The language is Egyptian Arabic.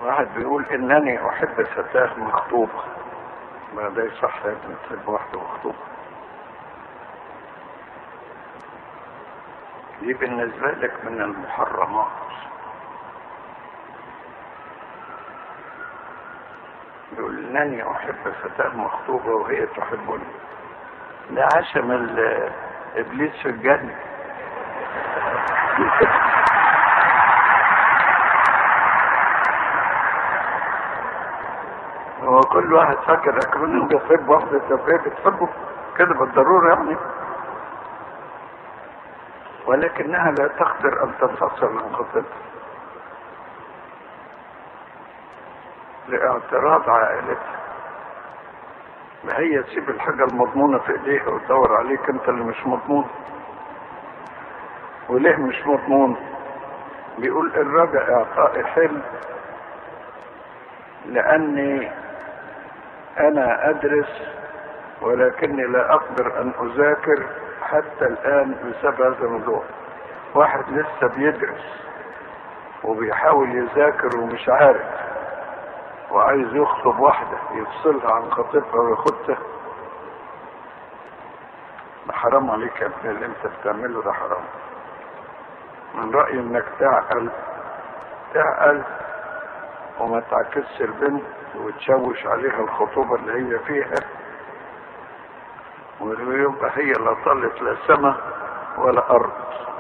واحد بيقول انني احب فتاة مخطوبة ما ده صح يا ابني تحب واحدة مخطوبة دي بالنسبة لك من المحرمات يقول انني احب فتاة مخطوبة وهي تحبني ده عشم ال- ابليس في الجنة هو كل واحد فاكر اكرمه بيحب واحدة طب ايه بتحبه كده بالضرورة يعني ولكنها لا تقدر ان تنفصل عن خطيبها لاعتراض عائلتها ما هي تسيب الحاجة المضمونة في ايديها وتدور عليك انت اللي مش مضمون وليه مش مضمون بيقول الرجاء اعطاء حلم لاني انا ادرس ولكني لا اقدر ان اذاكر حتى الان بسبب هذا الموضوع واحد لسه بيدرس وبيحاول يذاكر ومش عارف وعايز يخطب واحدة يفصلها عن خطيبها وياخدها ده حرام عليك يا ابني اللي انت بتعمله ده حرام من رأيي انك تعقل تعقل وما تعكسش البنت وتشوش عليها الخطوبة اللي هي فيها ويبقى هي لا طلت لا سما ولا أرض